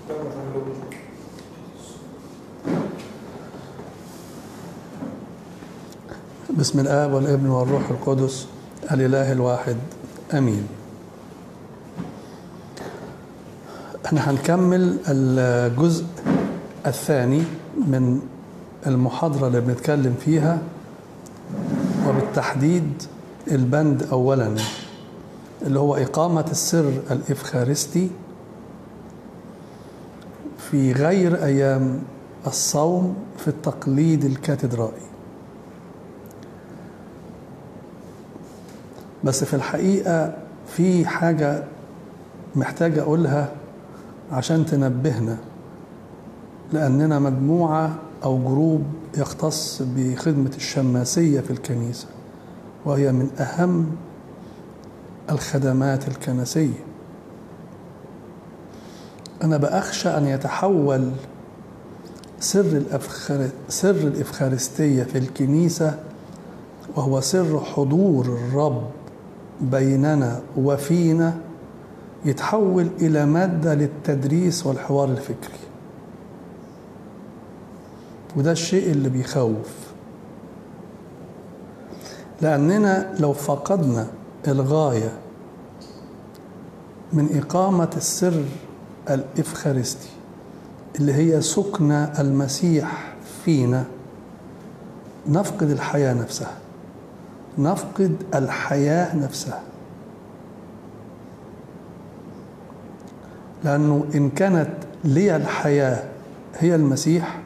بسم الآب والابن والروح القدس الإله الواحد آمين احنا هنكمل الجزء الثاني من المحاضرة اللي بنتكلم فيها وبالتحديد البند أولا اللي هو إقامة السر الإفخارستي في غير أيام الصوم في التقليد الكاتدرائي بس في الحقيقة في حاجة محتاج أقولها عشان تنبهنا لأننا مجموعة أو جروب يختص بخدمة الشماسية في الكنيسة وهي من أهم الخدمات الكنسية أنا بأخشى أن يتحول سر الأفخار سر الإفخارستية في الكنيسة وهو سر حضور الرب بيننا وفينا يتحول إلى مادة للتدريس والحوار الفكري وده الشيء اللي بيخوف لأننا لو فقدنا الغاية من إقامة السر الإفخارستي اللي هي سكن المسيح فينا نفقد الحياة نفسها نفقد الحياة نفسها لأنه إن كانت لي الحياة هي المسيح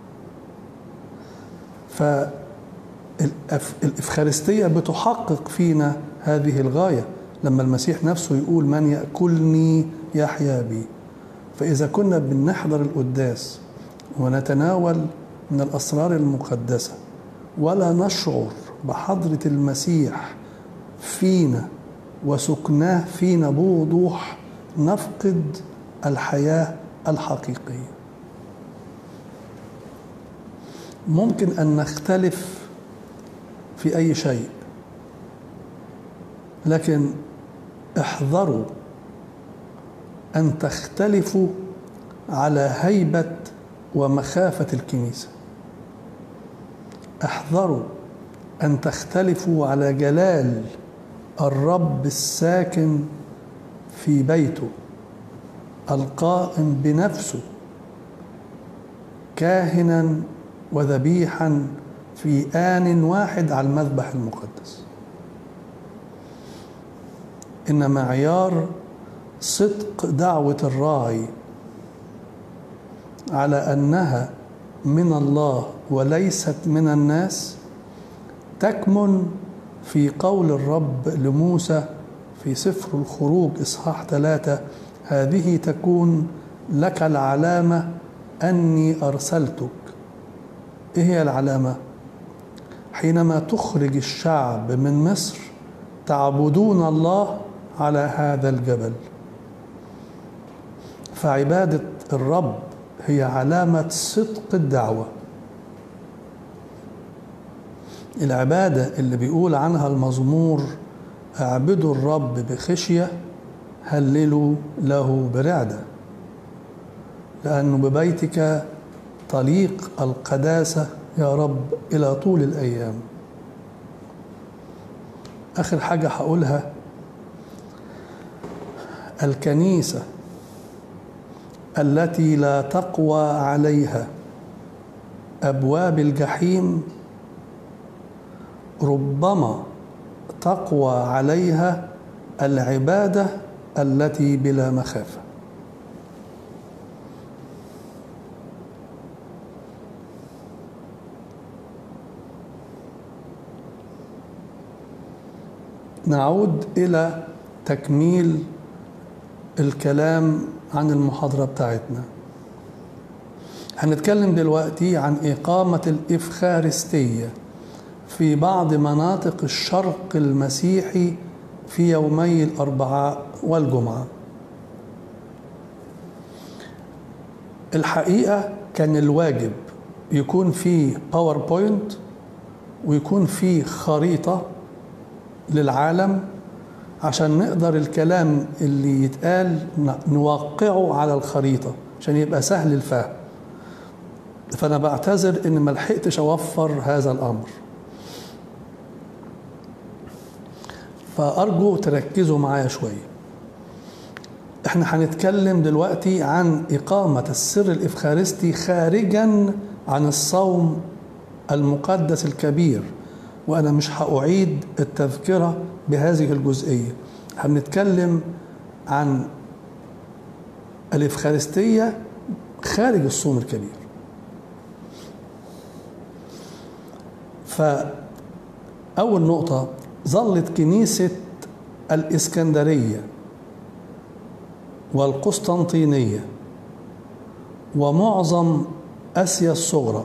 فالإفخارستية بتحقق فينا هذه الغاية لما المسيح نفسه يقول من يأكلني يحيا بي فإذا كنا بنحضر القداس ونتناول من الأسرار المقدسة ولا نشعر بحضرة المسيح فينا وسكناه فينا بوضوح نفقد الحياة الحقيقية ممكن أن نختلف في أي شيء لكن احذروا أن تختلفوا على هيبة ومخافة الكنيسة احذروا أن تختلفوا على جلال الرب الساكن في بيته القائم بنفسه كاهنا وذبيحا في آن واحد على المذبح المقدس إن معيار صدق دعوة الراعي على أنها من الله وليست من الناس تكمن في قول الرب لموسى في سفر الخروج إصحاح ثلاثة هذه تكون لك العلامة أني أرسلتك إيه هي العلامة؟ حينما تخرج الشعب من مصر تعبدون الله على هذا الجبل فعبادة الرب هي علامة صدق الدعوة العبادة اللي بيقول عنها المزمور اعبدوا الرب بخشية هللوا له برعدة لأنه ببيتك طليق القداسة يا رب إلى طول الأيام آخر حاجة هقولها الكنيسة التي لا تقوى عليها أبواب الجحيم ربما تقوى عليها العبادة التي بلا مخافة نعود إلى تكميل الكلام عن المحاضرة بتاعتنا هنتكلم دلوقتي عن إقامة الإفخارستية في بعض مناطق الشرق المسيحي في يومي الأربعاء والجمعة الحقيقة كان الواجب يكون في باوربوينت ويكون في خريطة للعالم عشان نقدر الكلام اللي يتقال نوقعه على الخريطة عشان يبقى سهل الفهم فأنا بعتذر إن ما لحقتش أوفر هذا الأمر فأرجو تركزوا معايا شوية احنا هنتكلم دلوقتي عن إقامة السر الإفخارستي خارجا عن الصوم المقدس الكبير وأنا مش هأعيد التذكرة بهذه الجزئية هنتكلم عن الإفخارستية خارج الصوم الكبير فأول نقطة ظلت كنيسة الإسكندرية والقسطنطينية ومعظم آسيا الصغرى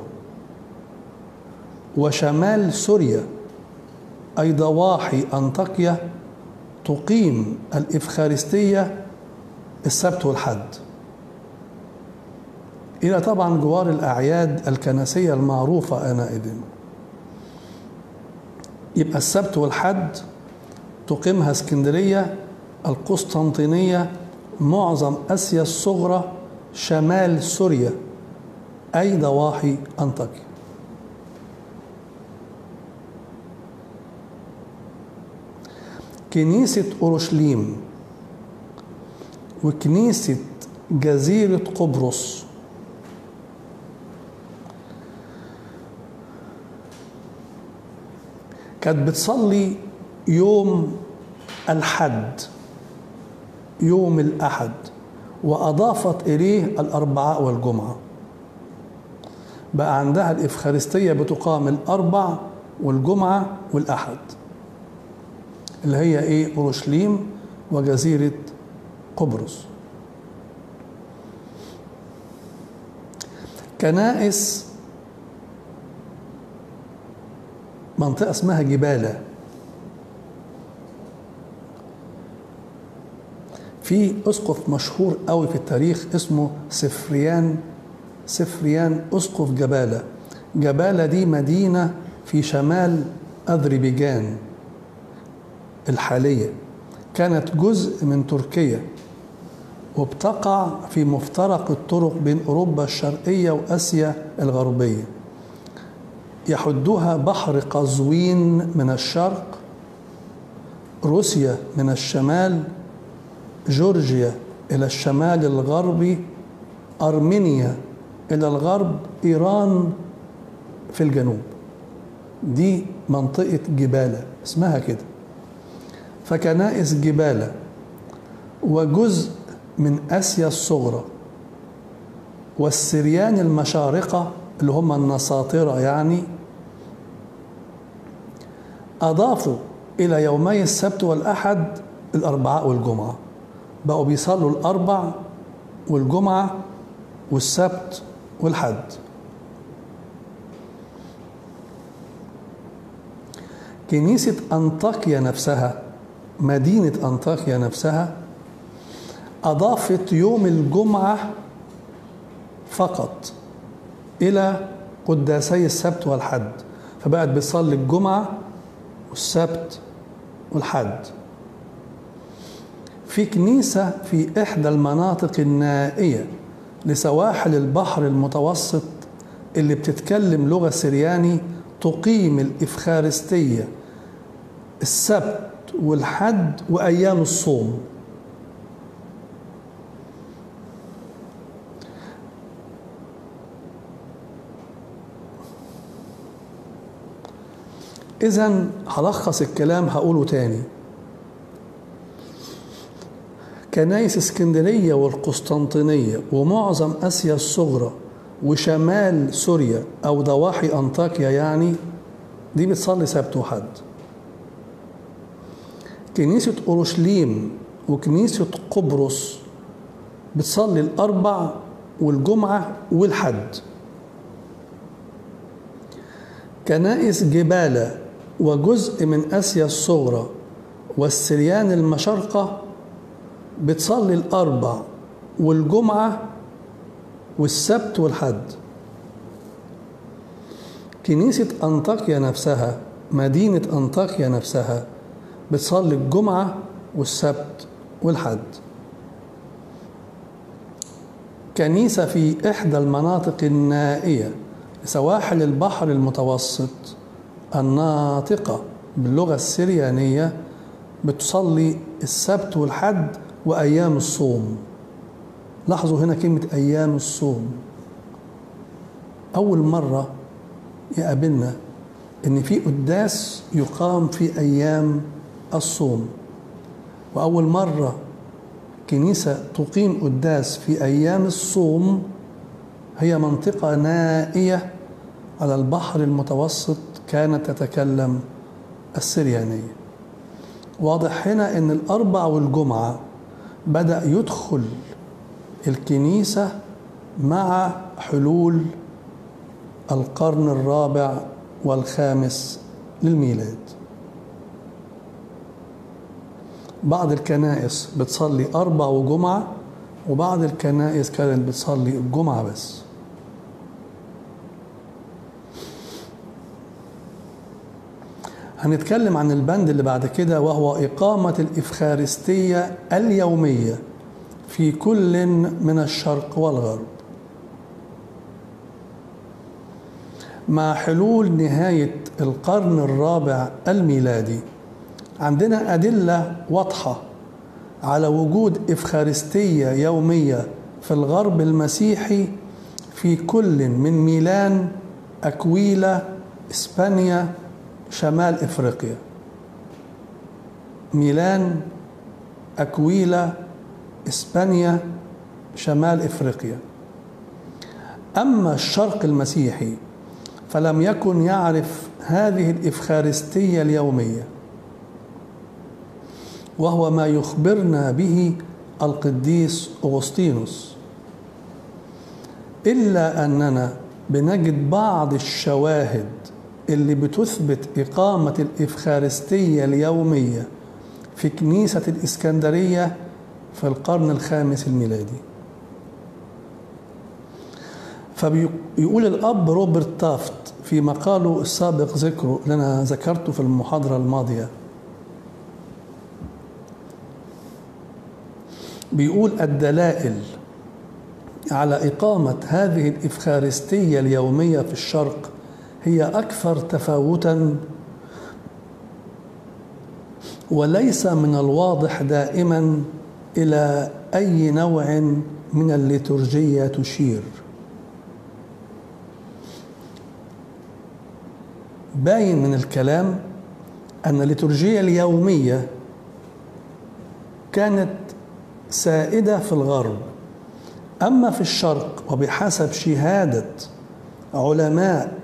وشمال سوريا أي ضواحي أنطاكيا تقيم الإفخارستية السبت والحد إلى طبعا جوار الأعياد الكنسية المعروفة آنئذ يبقى السبت والحد تقيمها اسكندرية القسطنطينية معظم آسيا الصغرى شمال سوريا أي ضواحي أنطاكيا كنيسة أورشليم وكنيسة جزيرة قبرص كانت بتصلي يوم الحد يوم الأحد وأضافت إليه الأربعاء والجمعة بقى عندها الإفخارستية بتقام الأربع والجمعة والأحد اللي هي إيه أورشليم وجزيرة قبرص كنائس منطقة اسمها جبالة في أسقف مشهور قوي في التاريخ اسمه سفريان سفريان أسقف جبالة جبالة دي مدينة في شمال أذربيجان الحالية كانت جزء من تركيا وبتقع في مفترق الطرق بين أوروبا الشرقية وآسيا الغربية يحدها بحر قزوين من الشرق روسيا من الشمال جورجيا إلى الشمال الغربي أرمينيا إلى الغرب إيران في الجنوب دي منطقة جبالة اسمها كده فكنائس جبالة وجزء من آسيا الصغرى والسريان المشارقة اللي هم النساطرة يعني أضافوا إلى يومي السبت والأحد الأربعاء والجمعة بقوا بيصلوا الأربع والجمعة والسبت والحد كنيسة أنطاكيا نفسها مدينة أنطاكيا نفسها أضافت يوم الجمعة فقط إلى قداسي السبت والحد فبقت بتصلي الجمعة والسبت والحد في كنيسة في إحدى المناطق النائية لسواحل البحر المتوسط اللي بتتكلم لغة سرياني تقيم الإفخارستية السبت والحد وأيام الصوم إذا هلخص الكلام هقوله تاني كنايس اسكندرية والقسطنطينية ومعظم آسيا الصغرى وشمال سوريا أو ضواحي أنطاكيا يعني دي بتصلي سبت وحد كنيسة أورشليم وكنيسة قبرص بتصلي الأربع والجمعة والحد كنائس جبالة وجزء من آسيا الصغرى والسريان المشرقة بتصلي الأربع والجمعة والسبت والحد كنيسة أنطاكيا نفسها مدينة أنطاكيا نفسها بتصلي الجمعة والسبت والحد كنيسة في إحدى المناطق النائية لسواحل البحر المتوسط الناطقة باللغة السريانية بتصلي السبت والحد وأيام الصوم لاحظوا هنا كلمة أيام الصوم أول مرة يقابلنا إن في قداس يقام في أيام الصوم وأول مرة كنيسة تقيم قداس في أيام الصوم هي منطقة نائية على البحر المتوسط كانت تتكلم السريانية واضح هنا أن الأربع والجمعة بدأ يدخل الكنيسة مع حلول القرن الرابع والخامس للميلاد بعض الكنائس بتصلي أربع وجمعة وبعض الكنائس كانت بتصلي الجمعة بس هنتكلم عن البند اللي بعد كده وهو إقامة الإفخارستية اليومية في كل من الشرق والغرب مع حلول نهاية القرن الرابع الميلادي عندنا أدلة واضحة على وجود إفخارستية يومية في الغرب المسيحي في كل من ميلان أكويلا إسبانيا شمال إفريقيا ميلان أكويلا إسبانيا شمال إفريقيا أما الشرق المسيحي فلم يكن يعرف هذه الإفخارستية اليومية وهو ما يخبرنا به القديس أغسطينوس إلا أننا بنجد بعض الشواهد اللي بتثبت إقامة الإفخارستية اليومية في كنيسة الإسكندرية في القرن الخامس الميلادي فبيقول الأب روبرت تافت في مقاله السابق ذكره اللي أنا ذكرته في المحاضرة الماضية بيقول الدلائل على إقامة هذه الإفخارستية اليومية في الشرق هي أكثر تفاوتا وليس من الواضح دائما إلى أي نوع من الليتورجية تشير باين من الكلام أن الليتورجية اليومية كانت سائدة في الغرب أما في الشرق وبحسب شهادة علماء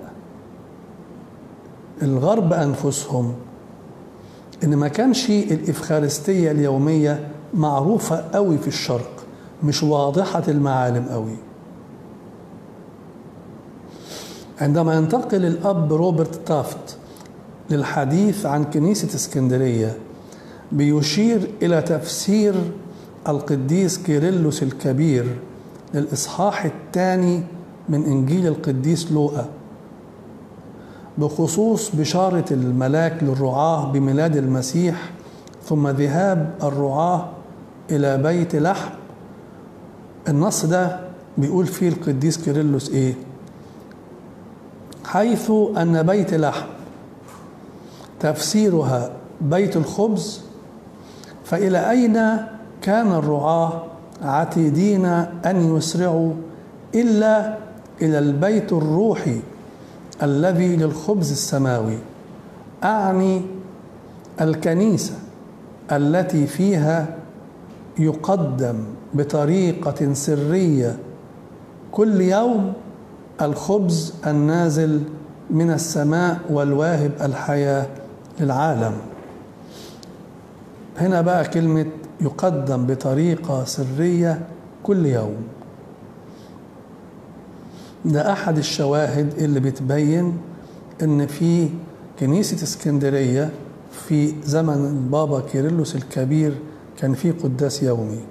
الغرب أنفسهم إن ما كانش الإفخارستية اليومية معروفة قوي في الشرق مش واضحة المعالم قوي عندما ينتقل الأب روبرت تافت للحديث عن كنيسة اسكندرية بيشير إلى تفسير القديس كيرلس الكبير للإصحاح الثاني من إنجيل القديس لوقا بخصوص بشارة الملاك للرعاة بميلاد المسيح ثم ذهاب الرعاة إلى بيت لحم النص ده بيقول فيه القديس كيرلس إيه حيث أن بيت لحم تفسيرها بيت الخبز فإلى أين كان الرعاة عتيدين أن يسرعوا إلا إلى البيت الروحي الذي للخبز السماوي أعني الكنيسة التي فيها يقدم بطريقة سرية كل يوم الخبز النازل من السماء والواهب الحياة للعالم هنا بقى كلمة يقدم بطريقة سرية كل يوم ده أحد الشواهد اللي بتبين إن في كنيسة اسكندرية في زمن البابا كيرلس الكبير كان في قداس يومي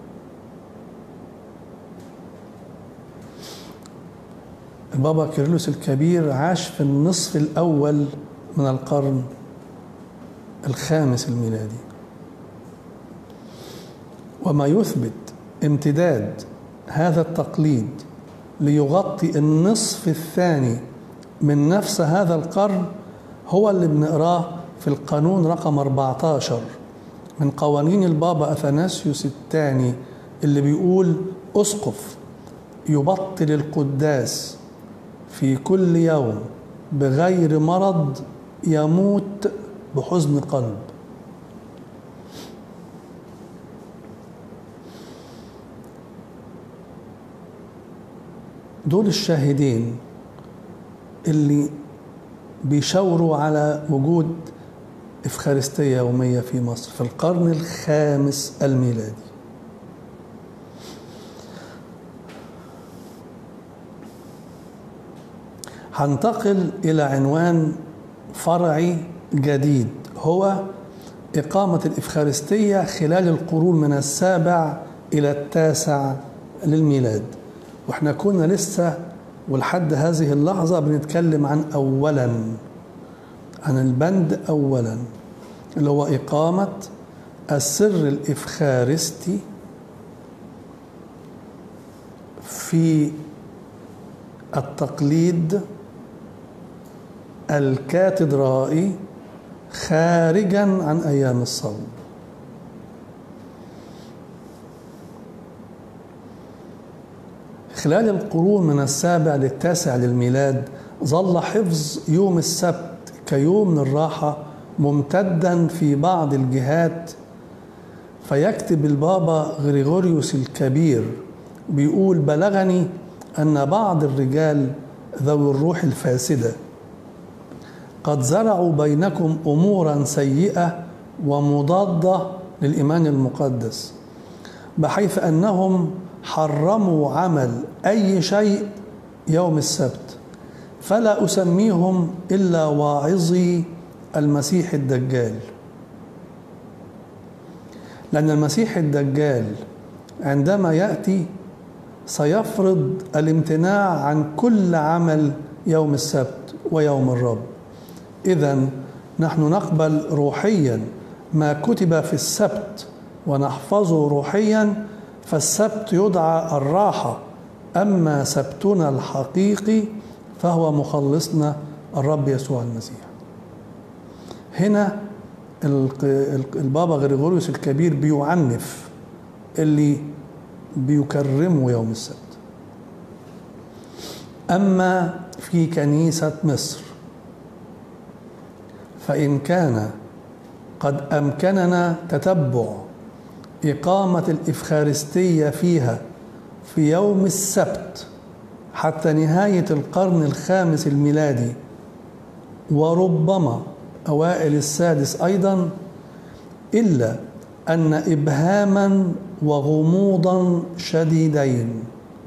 البابا كيرلس الكبير عاش في النصف الأول من القرن الخامس الميلادي وما يثبت امتداد هذا التقليد ليغطي النصف الثاني من نفس هذا القرن هو اللي بنقراه في القانون رقم 14 من قوانين البابا أثناسيوس الثاني اللي بيقول أسقف يبطل القداس في كل يوم بغير مرض يموت بحزن قلب دول الشاهدين اللي بيشاوروا على وجود إفخارستية يومية في مصر في القرن الخامس الميلادي هنتقل إلى عنوان فرعي جديد هو إقامة الإفخارستية خلال القرون من السابع إلى التاسع للميلاد واحنا كنا لسه ولحد هذه اللحظة بنتكلم عن أولا عن البند أولا اللي هو إقامة السر الإفخارستي في التقليد الكاتدرائي خارجا عن أيام الصوم خلال القرون من السابع للتاسع للميلاد ظل حفظ يوم السبت كيوم للراحة ممتدا في بعض الجهات فيكتب البابا غريغوريوس الكبير بيقول بلغني أن بعض الرجال ذوي الروح الفاسدة قد زرعوا بينكم أمورا سيئة ومضادة للإيمان المقدس بحيث أنهم حرموا عمل أي شيء يوم السبت فلا أسميهم إلا واعظي المسيح الدجال لأن المسيح الدجال عندما يأتي سيفرض الامتناع عن كل عمل يوم السبت ويوم الرب إذا نحن نقبل روحيا ما كتب في السبت ونحفظه روحيا فالسبت يدعى الراحة أما سبتنا الحقيقي فهو مخلصنا الرب يسوع المسيح هنا البابا غريغوريوس الكبير بيعنف اللي بيكرموا يوم السبت أما في كنيسة مصر فإن كان قد أمكننا تتبع إقامة الإفخارستية فيها في يوم السبت حتى نهاية القرن الخامس الميلادي وربما أوائل السادس أيضا إلا أن إبهاما وغموضا شديدين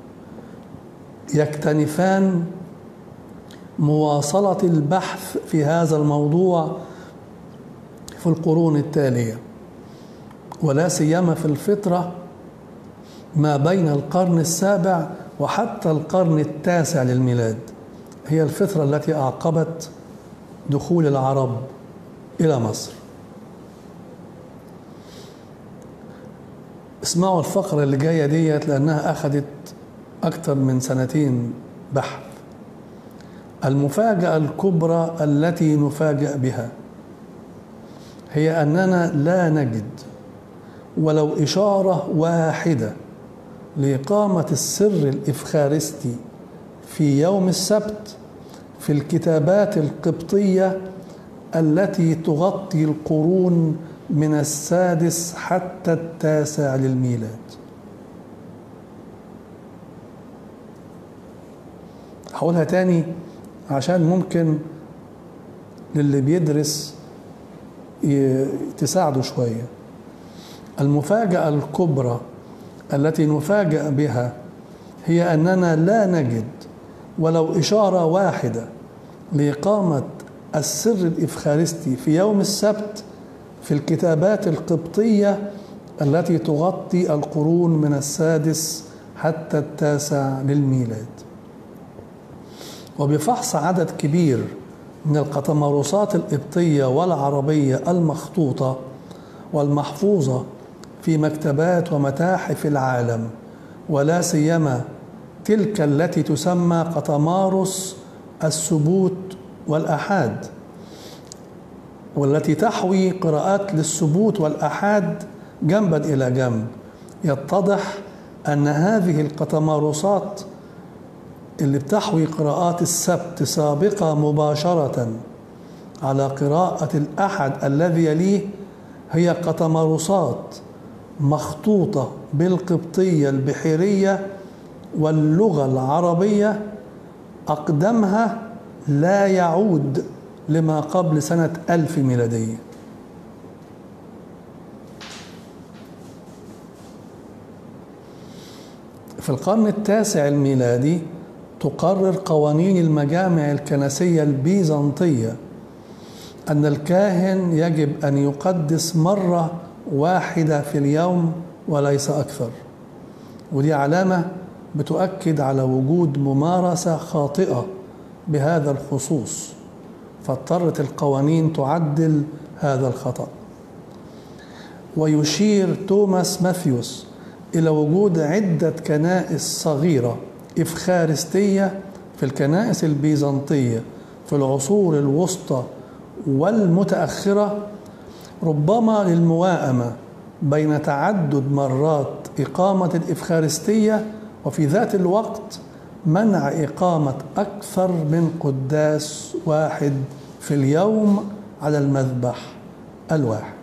يكتنفان مواصلة البحث في هذا الموضوع في القرون التاليه ولا سيما في الفترة ما بين القرن السابع وحتى القرن التاسع للميلاد هي الفترة التي أعقبت دخول العرب إلى مصر اسمعوا الفقرة اللي جاية ديت لأنها أخذت أكثر من سنتين بحث المفاجأة الكبرى التي نفاجأ بها هي أننا لا نجد ولو إشارة واحدة لإقامة السر الإفخارستي في يوم السبت في الكتابات القبطية التي تغطي القرون من السادس حتى التاسع للميلاد هقولها تاني عشان ممكن للي بيدرس تساعده شويه المفاجأة الكبرى التي نفاجأ بها هي أننا لا نجد ولو إشارة واحدة لإقامة السر الإفخارستي في يوم السبت في الكتابات القبطية التي تغطي القرون من السادس حتى التاسع للميلاد وبفحص عدد كبير من القطمارسات القبطية والعربية المخطوطة والمحفوظة في مكتبات ومتاحف العالم ولا سيما تلك التي تسمى قطمارس السبوت والآحاد والتي تحوي قراءات للسبوت والآحاد جنبا إلى جنب يتضح أن هذه القطمارسات اللي بتحوي قراءات السبت سابقة مباشرة على قراءة الأحد الذي يليه هي قطمارسات مخطوطة بالقبطية البحيرية واللغة العربية أقدمها لا يعود لما قبل سنة ألف ميلادية في القرن التاسع الميلادي تقرر قوانين المجامع الكنسية البيزنطية أن الكاهن يجب أن يقدس مرة واحدة في اليوم وليس أكثر ودي علامة بتؤكد على وجود ممارسة خاطئة بهذا الخصوص فاضطرت القوانين تعدل هذا الخطأ ويشير توماس ماثيوس إلى وجود عدة كنائس صغيرة إفخارستية في الكنائس البيزنطية في العصور الوسطى والمتأخرة ربما للمواءمة بين تعدد مرات إقامة الإفخارستية وفي ذات الوقت منع إقامة أكثر من قداس واحد في اليوم على المذبح الواحد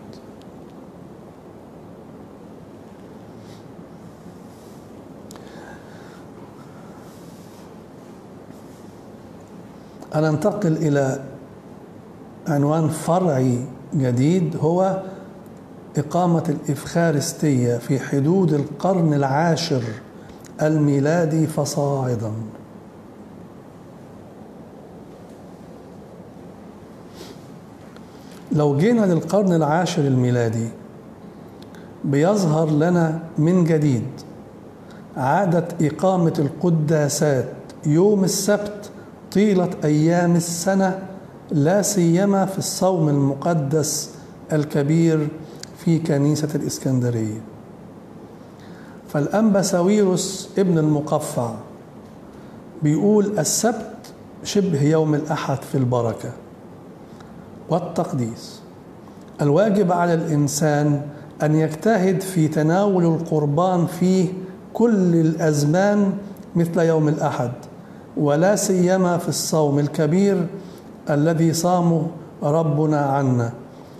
أنا أنتقل إلى عنوان فرعي جديد هو إقامة الإفخارستية في حدود القرن العاشر الميلادي فصاعدا لو جينا للقرن العاشر الميلادي بيظهر لنا من جديد عادة إقامة القداسات يوم السبت طيلة أيام السنة لا سيما في الصوم المقدس الكبير في كنيسة الإسكندرية فالأنبا ساويروس ابن المقفع بيقول السبت شبه يوم الأحد في البركة والتقديس الواجب على الإنسان أن يجتهد في تناول القربان فيه كل الأزمان مثل يوم الأحد ولا سيما في الصوم الكبير الذي صامه ربنا عنا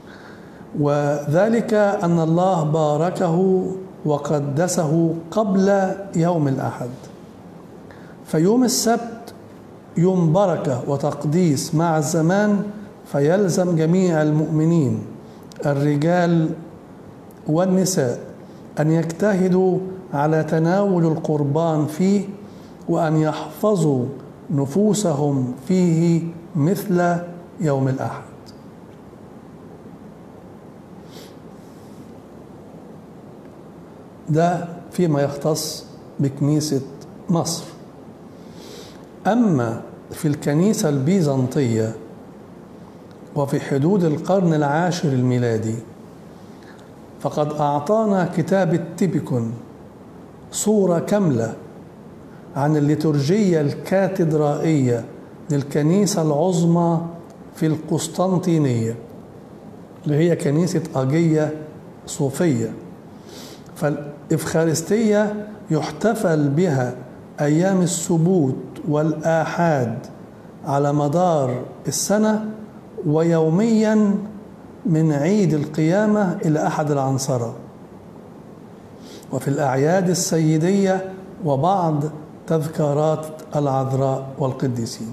وذلك ان الله باركه وقدسه قبل يوم الاحد فيوم السبت يوم بركه وتقديس مع الزمان فيلزم جميع المؤمنين الرجال والنساء ان يجتهدوا على تناول القربان فيه وان يحفظوا نفوسهم فيه مثل يوم الاحد ده فيما يختص بكنيسه مصر اما في الكنيسه البيزنطيه وفي حدود القرن العاشر الميلادي فقد اعطانا كتاب التيبيكون صوره كامله عن الليتورجيه الكاتدرائيه للكنيسه العظمى في القسطنطينيه اللي هي كنيسه اجيه صوفيه فالإفخارستية يحتفل بها أيام السبوت والآحاد على مدار السنة ويوميا من عيد القيامة إلى أحد العنصرة وفي الأعياد السيدية وبعض تذكارات العذراء والقديسين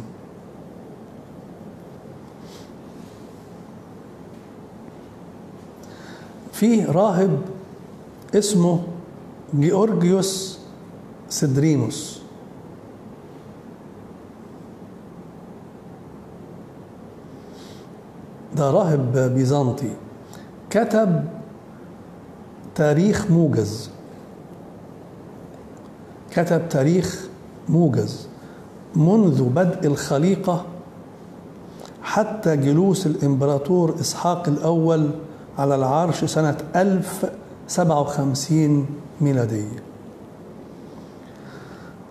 في راهب اسمه جيورجيوس سدرينوس ده راهب بيزنطي كتب تاريخ موجز كتب تاريخ موجز منذ بدء الخليقة حتى جلوس الإمبراطور إسحاق الأول على العرش سنة 1057 ميلادية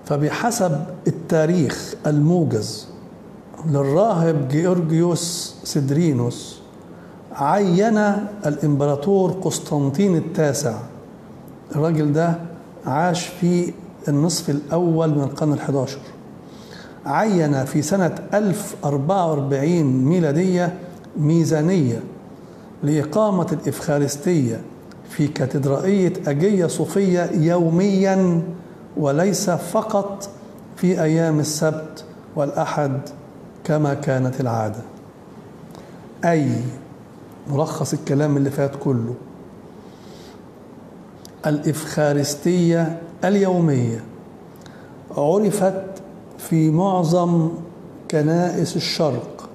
فبحسب التاريخ الموجز للراهب جيورجيوس سدرينوس عين الامبراطور قسطنطين التاسع الراجل ده عاش في النصف الأول من القرن الحداشر عين في سنة 1044 ميلادية ميزانية لإقامة الإفخارستية في كاتدرائية أجية صوفية يوميا وليس فقط في أيام السبت والأحد كما كانت العادة أي ملخص الكلام اللي فات كله الإفخارستية اليومية عرفت في معظم كنائس الشرق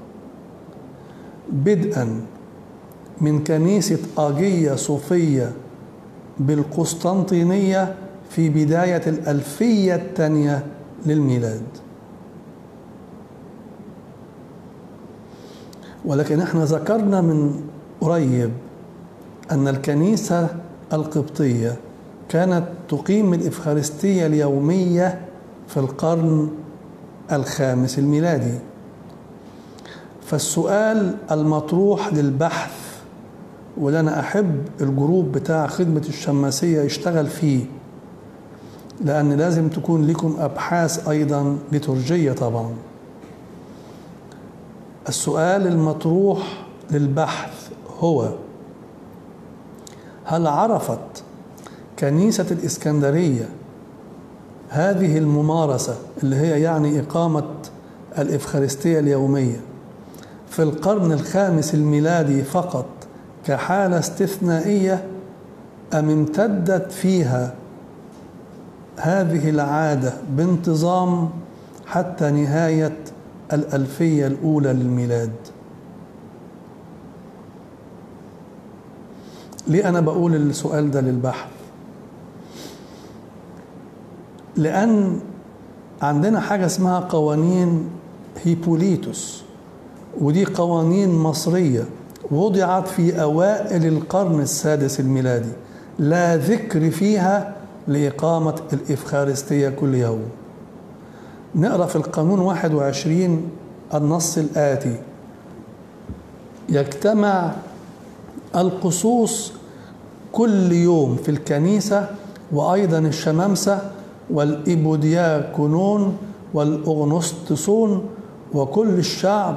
بدءا من كنيسة آجية صوفية بالقسطنطينية في بداية الألفية الثانية للميلاد ولكن احنا ذكرنا من قريب أن الكنيسة القبطية كانت تقيم الإفخارستية اليومية في القرن الخامس الميلادي فالسؤال المطروح للبحث واللي أنا أحب الجروب بتاع خدمة الشماسية يشتغل فيه لأن لازم تكون لكم أبحاث أيضا لترجية طبعا السؤال المطروح للبحث هو هل عرفت كنيسة الإسكندرية هذه الممارسة اللي هي يعني إقامة الإفخارستية اليومية في القرن الخامس الميلادي فقط كحالة استثنائية أم امتدت فيها هذه العادة بانتظام حتى نهاية الألفية الأولى للميلاد ليه أنا بقول السؤال ده للبحث لأن عندنا حاجة اسمها قوانين هيبوليتوس ودي قوانين مصرية وضعت في أوائل القرن السادس الميلادي لا ذكر فيها لإقامة الإفخارستية كل يوم نقرأ في القانون 21 النص الآتي يجتمع القصوص كل يوم في الكنيسة وأيضا الشمامسة والإبودياكونون والأغنسطسون وكل الشعب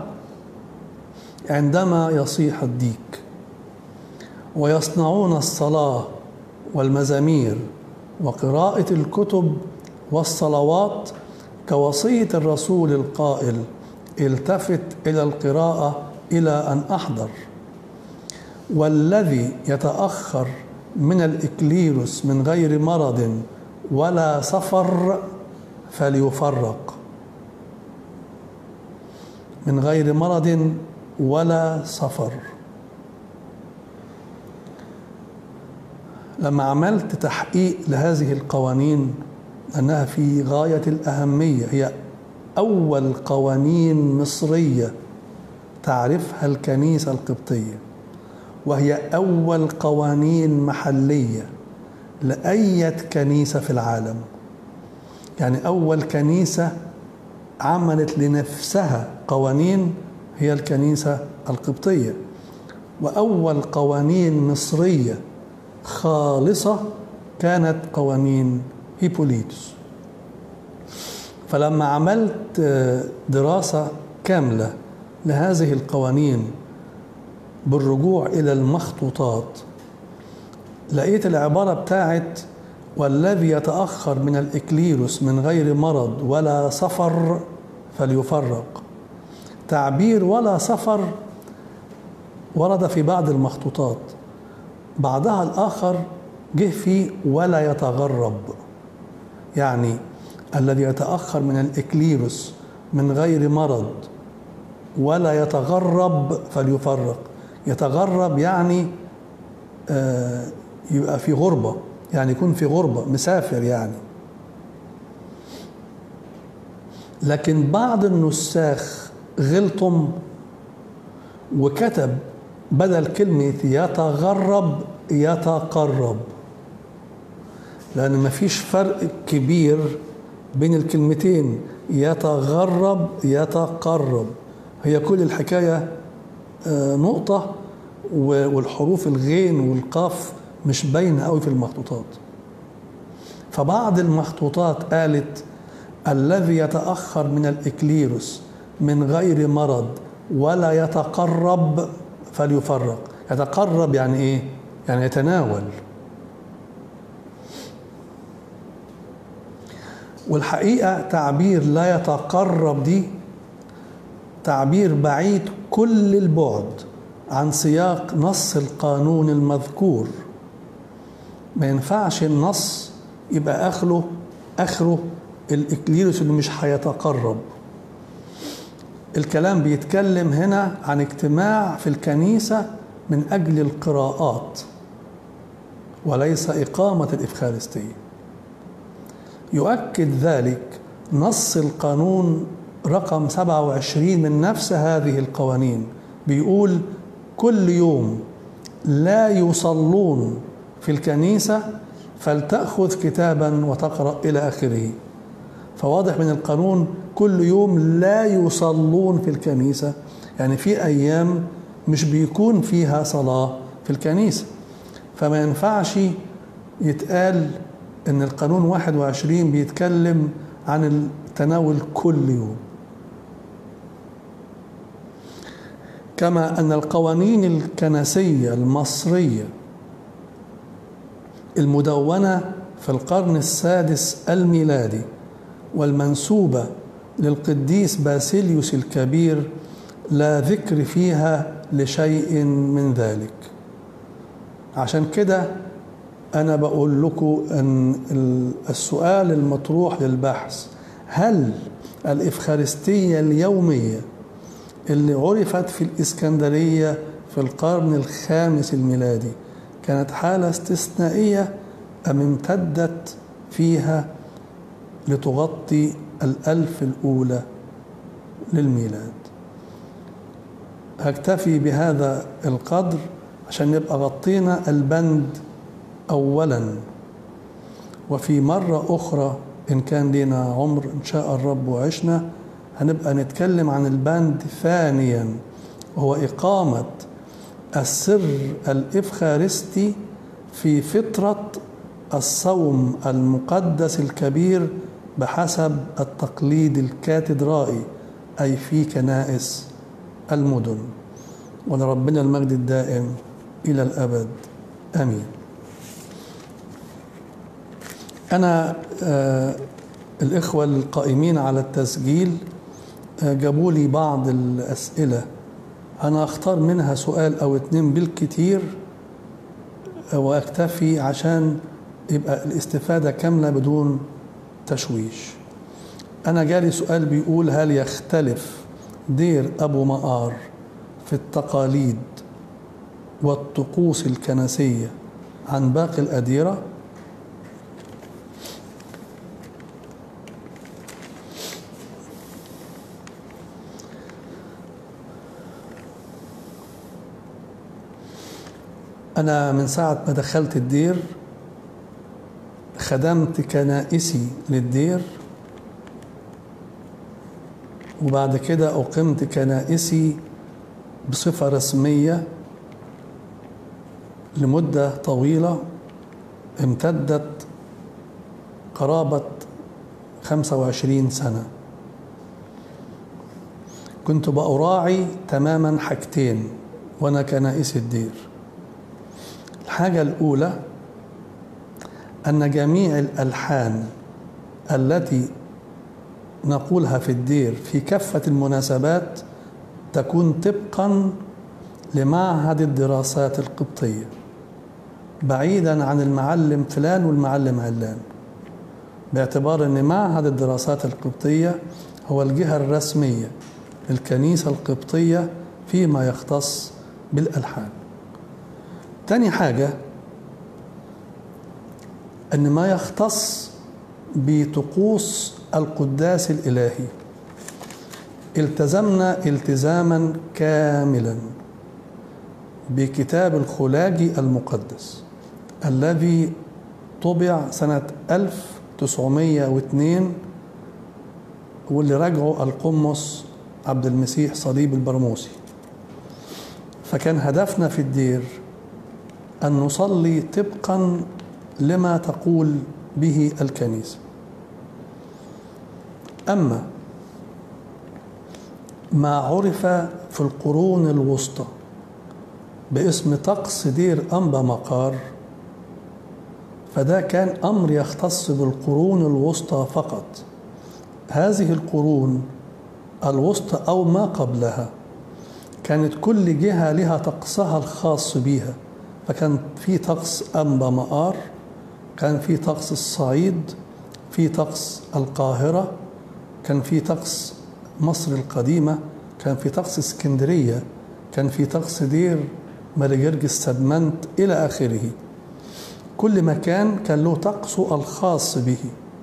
عندما يصيح الديك ويصنعون الصلاة والمزامير وقراءة الكتب والصلوات كوصية الرسول القائل التفت إلى القراءة إلى أن أحضر والذي يتأخر من الإكليروس من غير مرض ولا سفر فليفرق من غير مرض ولا سفر لما عملت تحقيق لهذه القوانين أنها في غاية الأهمية هي أول قوانين مصرية تعرفها الكنيسة القبطية وهي أول قوانين محلية لأية كنيسة في العالم يعني أول كنيسة عملت لنفسها قوانين هي الكنيسة القبطية وأول قوانين مصرية خالصة كانت قوانين هيبوليتوس فلما عملت دراسة كاملة لهذه القوانين بالرجوع إلى المخطوطات لقيت العبارة بتاعت والذي يتأخر من الإكليروس من غير مرض ولا سفر فليفرق تعبير ولا سفر ورد في بعض المخطوطات بعضها الآخر جه فيه ولا يتغرب يعني الذي يتأخر من الإكليروس من غير مرض ولا يتغرب فليفرق يتغرب يعني آه يبقى في غربة يعني يكون في غربة مسافر يعني لكن بعض النساخ غلطم وكتب بدل كلمة يتغرب يتقرب لأن مفيش فرق كبير بين الكلمتين يتغرب يتقرب هي كل الحكاية آه، نقطة والحروف الغين والقاف مش باينة قوي في المخطوطات فبعض المخطوطات قالت الذي يتأخر من الإكليروس من غير مرض ولا يتقرب فليفرق يتقرب يعني إيه؟ يعني يتناول والحقيقة تعبير لا يتقرب دي تعبير بعيد كل البعد عن سياق نص القانون المذكور ما ينفعش النص يبقى اخره اخره الاكليروس اللي مش هيتقرب الكلام بيتكلم هنا عن اجتماع في الكنيسة من أجل القراءات وليس إقامة الإفخارستية يؤكد ذلك نص القانون رقم 27 من نفس هذه القوانين بيقول كل يوم لا يصلون في الكنيسة فلتأخذ كتابا وتقرأ إلى آخره فواضح من القانون كل يوم لا يصلون في الكنيسة يعني في أيام مش بيكون فيها صلاة في الكنيسة فما ينفعش يتقال ان القانون 21 بيتكلم عن التناول كل يوم كما ان القوانين الكنسيه المصريه المدونه في القرن السادس الميلادي والمنسوبه للقديس باسيليوس الكبير لا ذكر فيها لشيء من ذلك عشان كده أنا بقول لكم أن السؤال المطروح للبحث هل الإفخارستية اليومية اللي عرفت في الإسكندرية في القرن الخامس الميلادي كانت حالة استثنائية أم امتدت فيها لتغطي الألف الأولى للميلاد هكتفي بهذا القدر عشان نبقى غطينا البند أولا وفي مرة أخرى إن كان لنا عمر إن شاء الرب وعشنا هنبقى نتكلم عن البند ثانيا وهو إقامة السر الإفخارستي في فطرة الصوم المقدس الكبير بحسب التقليد الكاتدرائي أي في كنائس المدن ولربنا المجد الدائم إلى الأبد آمين أنا آه الإخوة القائمين على التسجيل آه جابوا لي بعض الأسئلة أنا أختار منها سؤال أو اتنين بالكتير آه وأكتفي عشان يبقى الاستفادة كاملة بدون تشويش أنا جالي سؤال بيقول هل يختلف دير أبو مقار في التقاليد والطقوس الكنسية عن باقي الأديرة؟ أنا من ساعة ما دخلت الدير خدمت كنائسي للدير وبعد كده أقمت كنائسي بصفة رسمية لمدة طويلة امتدت قرابة 25 سنة كنت بأراعي تماما حاجتين وأنا كنائس الدير الحاجة الأولى أن جميع الألحان التي نقولها في الدير في كافة المناسبات تكون طبقا لمعهد الدراسات القبطية بعيدا عن المعلم فلان والمعلم علان باعتبار أن معهد الدراسات القبطية هو الجهة الرسمية للكنيسة القبطية فيما يختص بالألحان تاني حاجة أن ما يختص بطقوس القداس الإلهي التزمنا التزاما كاملا بكتاب الخلاجي المقدس الذي طبع سنة 1902 واللي راجعه القمص عبد المسيح صليب البرموسي فكان هدفنا في الدير أن نصلي طبقا لما تقول به الكنيسة أما ما عرف في القرون الوسطى باسم طقس دير أنبا مقار فده كان أمر يختص بالقرون الوسطى فقط هذه القرون الوسطى أو ما قبلها كانت كل جهة لها طقسها الخاص بها فكان في طقس أنبا مقار كان في طقس الصعيد في طقس القاهرة كان في طقس مصر القديمة كان في طقس اسكندرية كان في طقس دير ماري سدمنت إلى آخره كل مكان كان له طقسه الخاص به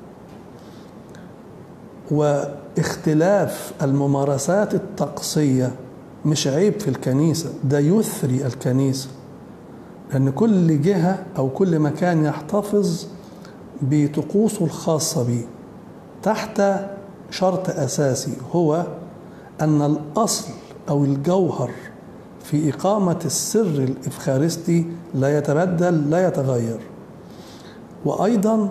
واختلاف الممارسات الطقسية مش عيب في الكنيسة ده يثري الكنيسة لأن كل جهة أو كل مكان يحتفظ بطقوسه الخاصة به تحت شرط أساسي هو أن الأصل أو الجوهر في إقامة السر الإفخارستي لا يتبدل لا يتغير وأيضا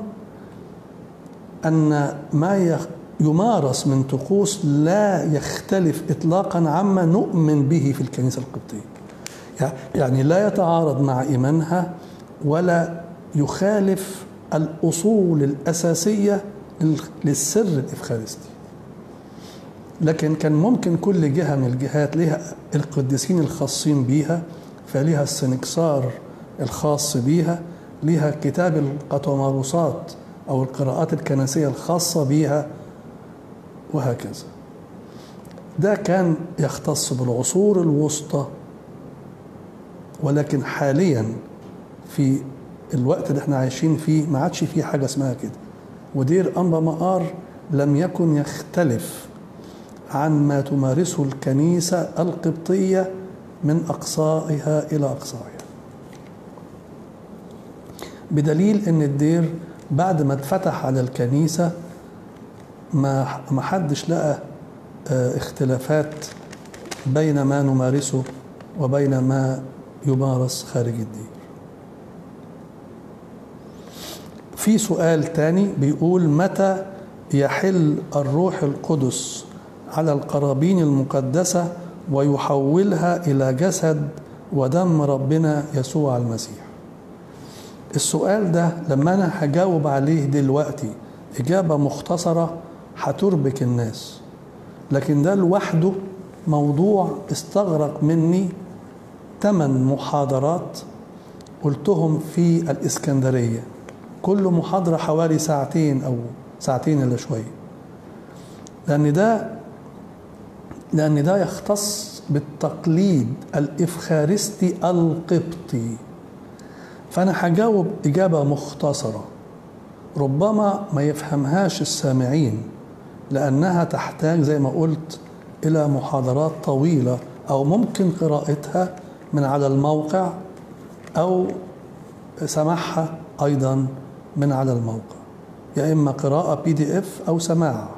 أن ما يمارس من طقوس لا يختلف إطلاقا عما نؤمن به في الكنيسة القبطية يعني لا يتعارض مع إيمانها ولا يخالف الأصول الأساسية للسر الإفخارستي لكن كان ممكن كل جهة من الجهات لها القديسين الخاصين بيها فليها السنكسار الخاص بيها ليها كتاب القطماروسات أو القراءات الكنسية الخاصة بيها وهكذا ده كان يختص بالعصور الوسطى ولكن حاليا في الوقت اللي احنا عايشين فيه ما عادش فيه حاجة اسمها كده ودير أنبا مقار لم يكن يختلف عن ما تمارسه الكنيسة القبطية من أقصائها إلى أقصائها بدليل أن الدير بعد ما اتفتح على الكنيسة ما ما حدش لقى اختلافات بين ما نمارسه وبين ما يمارس خارج الدير في سؤال تاني بيقول متى يحل الروح القدس على القرابين المقدسة ويحولها إلى جسد ودم ربنا يسوع المسيح السؤال ده لما أنا هجاوب عليه دلوقتي إجابة مختصرة هتربك الناس لكن ده لوحده موضوع استغرق مني ثمان محاضرات قلتهم في الإسكندرية كل محاضرة حوالي ساعتين أو ساعتين إلا شوية لأن ده لأن ده يختص بالتقليد الإفخارستي القبطي فأنا هجاوب إجابة مختصرة ربما ما يفهمهاش السامعين لأنها تحتاج زي ما قلت إلى محاضرات طويلة أو ممكن قراءتها من على الموقع أو سماعها أيضا من على الموقع يا إما قراءة بي دي إف أو سماع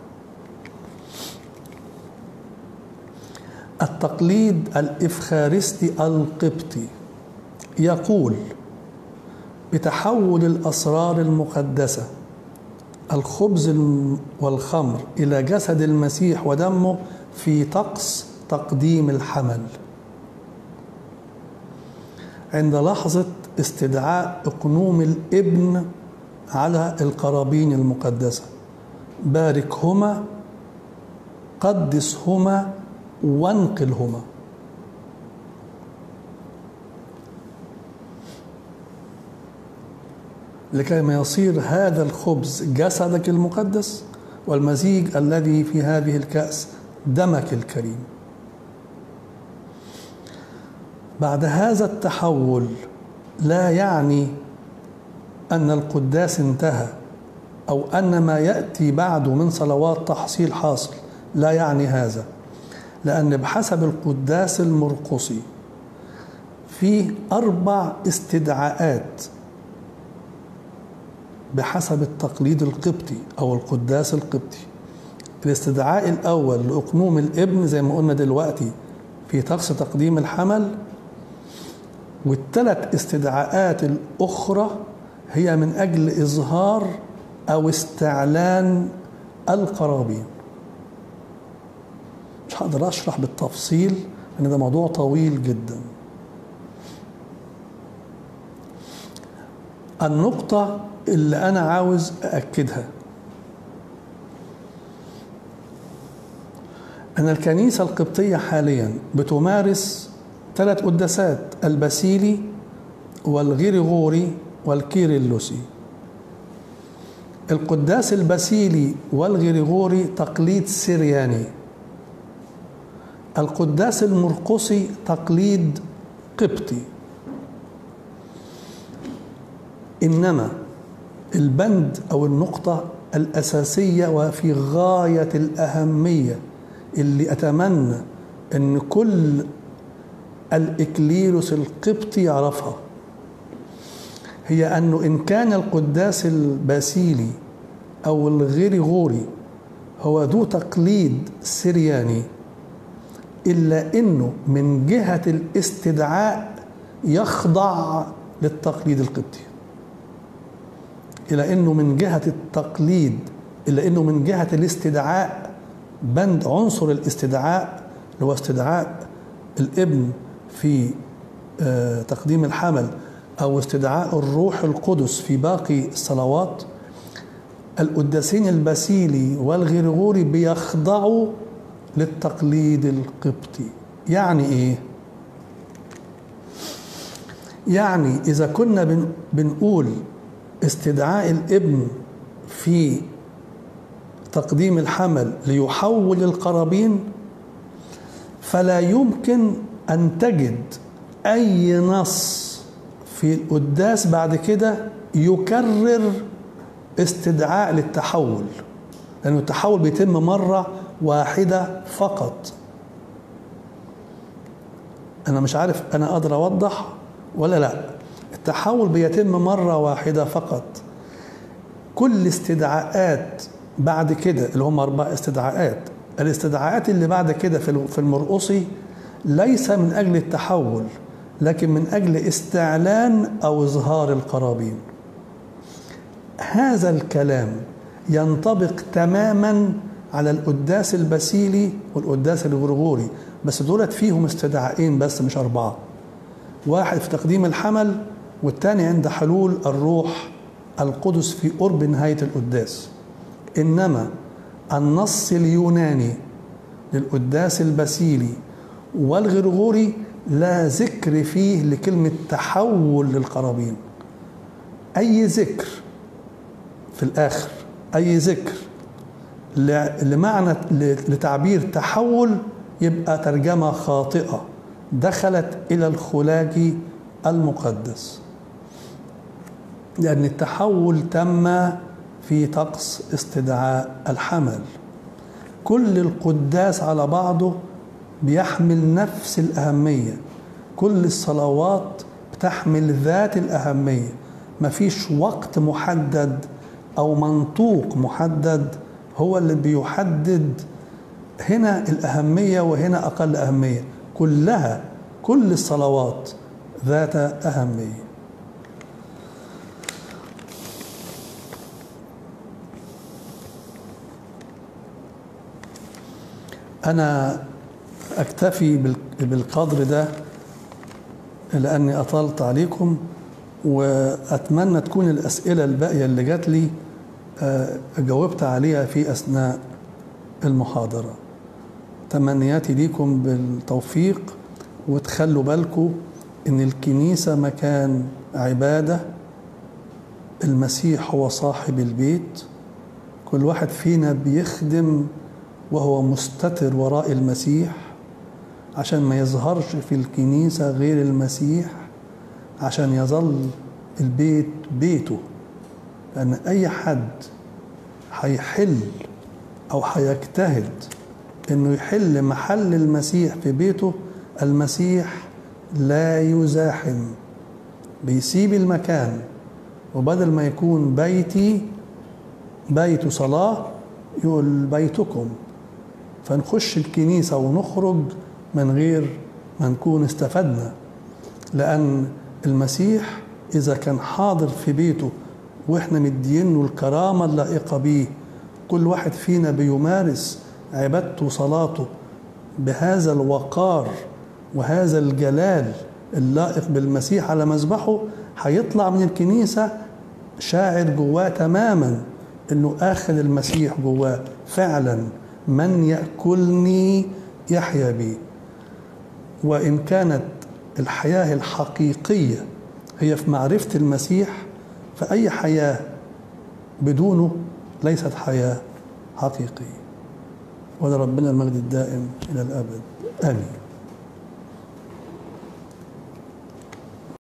التقليد الإفخارستي القبطي يقول بتحول الأسرار المقدسة الخبز والخمر إلى جسد المسيح ودمه في طقس تقديم الحمل عند لحظة استدعاء أقنوم الابن على القرابين المقدسة باركهما قدسهما وانقلهما لكي ما يصير هذا الخبز جسدك المقدس والمزيج الذي في هذه الكأس دمك الكريم بعد هذا التحول لا يعني أن القداس انتهى أو أن ما يأتي بعده من صلوات تحصيل حاصل لا يعني هذا لأن بحسب القداس المرقصي في أربع استدعاءات بحسب التقليد القبطي أو القداس القبطي الاستدعاء الأول لأقنوم الابن زي ما قلنا دلوقتي في طقس تقديم الحمل والثلاث استدعاءات الأخرى هي من أجل إظهار أو استعلان القرابين مش هقدر أشرح بالتفصيل لأن ده موضوع طويل جدا النقطة اللي أنا عاوز أأكدها أن الكنيسة القبطية حاليا بتمارس ثلاث قداسات الباسيلي والغيرغوري والكيرلسي القداس الباسيلي والغيرغوري تقليد سرياني القداس المرقصي تقليد قبطي انما البند او النقطه الاساسيه وفي غايه الاهميه اللي اتمنى ان كل الاكليروس القبطي يعرفها هي انه ان كان القداس الباسيلي او الغريغوري هو ذو تقليد سرياني الا انه من جهه الاستدعاء يخضع للتقليد القبطي الى انه من جهه التقليد الا انه من جهه الاستدعاء بند عنصر الاستدعاء اللي هو استدعاء الابن في آه، تقديم الحمل او استدعاء الروح القدس في باقي الصلوات القداسين الباسيلي والغرغوري بيخضعوا للتقليد القبطي يعني ايه يعني اذا كنا بن بنقول استدعاء الابن في تقديم الحمل ليحول القرابين فلا يمكن ان تجد اي نص في القداس بعد كده يكرر استدعاء للتحول لأنه التحول بيتم مرة واحدة فقط أنا مش عارف أنا أقدر أوضح ولا لا التحول بيتم مرة واحدة فقط كل استدعاءات بعد كده اللي هم أربع استدعاءات الاستدعاءات اللي بعد كده في في المرقصي ليس من أجل التحول لكن من أجل استعلان أو إظهار القرابين هذا الكلام ينطبق تماما على القداس الباسيلي والقداس الغرغوري بس دولت فيهم استدعائين بس مش أربعة واحد في تقديم الحمل والتاني عند حلول الروح القدس في قرب نهاية القداس إنما النص اليوناني للقداس الباسيلي والغرغوري لا ذكر فيه لكلمة تحول للقرابين أي ذكر في الآخر أي ذكر لمعنى لتعبير تحول يبقى ترجمة خاطئة دخلت إلى الخلاج المقدس لأن التحول تم في طقس استدعاء الحمل كل القداس على بعضه بيحمل نفس الأهمية كل الصلوات بتحمل ذات الأهمية مفيش وقت محدد أو منطوق محدد هو اللي بيحدد هنا الأهمية وهنا أقل أهمية كلها كل الصلوات ذات أهمية أنا أكتفي بالقدر ده لأني أطلت عليكم وأتمنى تكون الأسئلة الباقية اللي جات لي جاوبت عليها في أثناء المحاضرة تمنياتي ليكم بالتوفيق وتخلوا بالكم إن الكنيسة مكان عبادة المسيح هو صاحب البيت كل واحد فينا بيخدم وهو مستتر وراء المسيح عشان ما يظهرش في الكنيسة غير المسيح عشان يظل البيت بيته لأن أي حد هيحل أو هيجتهد إنه يحل محل المسيح في بيته المسيح لا يزاحم بيسيب المكان وبدل ما يكون بيتي بيت صلاة يقول بيتكم فنخش الكنيسة ونخرج من غير ما نكون استفدنا لأن المسيح إذا كان حاضر في بيته وإحنا مدينه الكرامة اللائقة بيه كل واحد فينا بيمارس عبادته وصلاته بهذا الوقار وهذا الجلال اللائق بالمسيح على مذبحه هيطلع من الكنيسة شاعر جواه تماما انه اخذ المسيح جواه فعلا من ياكلني يحيا بي وان كانت الحياه الحقيقيه هي في معرفه المسيح فاي حياه بدونه ليست حياه حقيقيه ولربنا المجد الدائم الى الابد امين